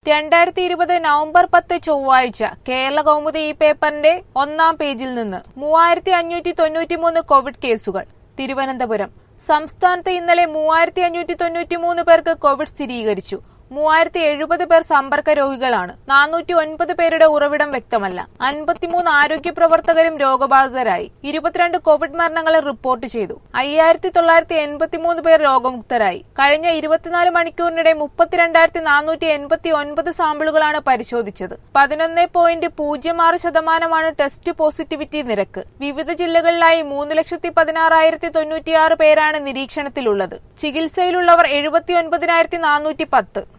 രണ്ടായിരത്തി ഇരുപത് നവംബർ പത്ത് ചൊവ്വാഴ്ച കേരള കൗമുദി ഈ പേപ്പറിന്റെ ഒന്നാം പേജിൽ നിന്ന് മൂവായിരത്തി അഞ്ഞൂറ്റി തൊണ്ണൂറ്റിമൂന്ന് കോവിഡ് കേസുകൾ തിരുവനന്തപുരം സംസ്ഥാനത്ത് ഇന്നലെ മൂവായിരത്തി അഞ്ഞൂറ്റി തൊണ്ണൂറ്റിമൂന്ന് പേർക്ക് കോവിഡ് സ്ഥിരീകരിച്ചു മൂവായിരത്തി എഴുപത് പേർ സമ്പർക്ക രോഗികളാണ് നാനൂറ്റി ഒൻപത് പേരുടെ ഉറവിടം വ്യക്തമല്ല അൻപത്തിമൂന്ന് ആരോഗ്യ പ്രവർത്തകരും രോഗബാധിതരായി ഇരുപത്തിരണ്ട് കോവിഡ് മരണങ്ങൾ റിപ്പോർട്ട് ചെയ്തു അയ്യായിരത്തി തൊള്ളായിരത്തി എൺപത്തിമൂന്ന് പേർ രോഗമുക്തരായി കഴിഞ്ഞ ഇരുപത്തിനാല് മണിക്കൂറിനിടെ മുപ്പത്തിരണ്ടായിരത്തി നാനൂറ്റി എൺപത്തി ഒൻപത് സാമ്പിളുകളാണ് പരിശോധിച്ചത് പതിനൊന്ന് പോയിന്റ് പൂജ്യം ആറ് ശതമാനമാണ് ടെസ്റ്റ് പോസിറ്റിവിറ്റി നിരക്ക് വിവിധ ജില്ലകളിലായി മൂന്ന് ലക്ഷത്തി പതിനാറായിരത്തി തൊണ്ണൂറ്റിയാറ് പേരാണ് നിരീക്ഷണത്തിലുള്ളത് ചികിത്സയിലുള്ളവർ എഴുപത്തി ഒൻപതിനായിരത്തി നാനൂറ്റി പത്ത്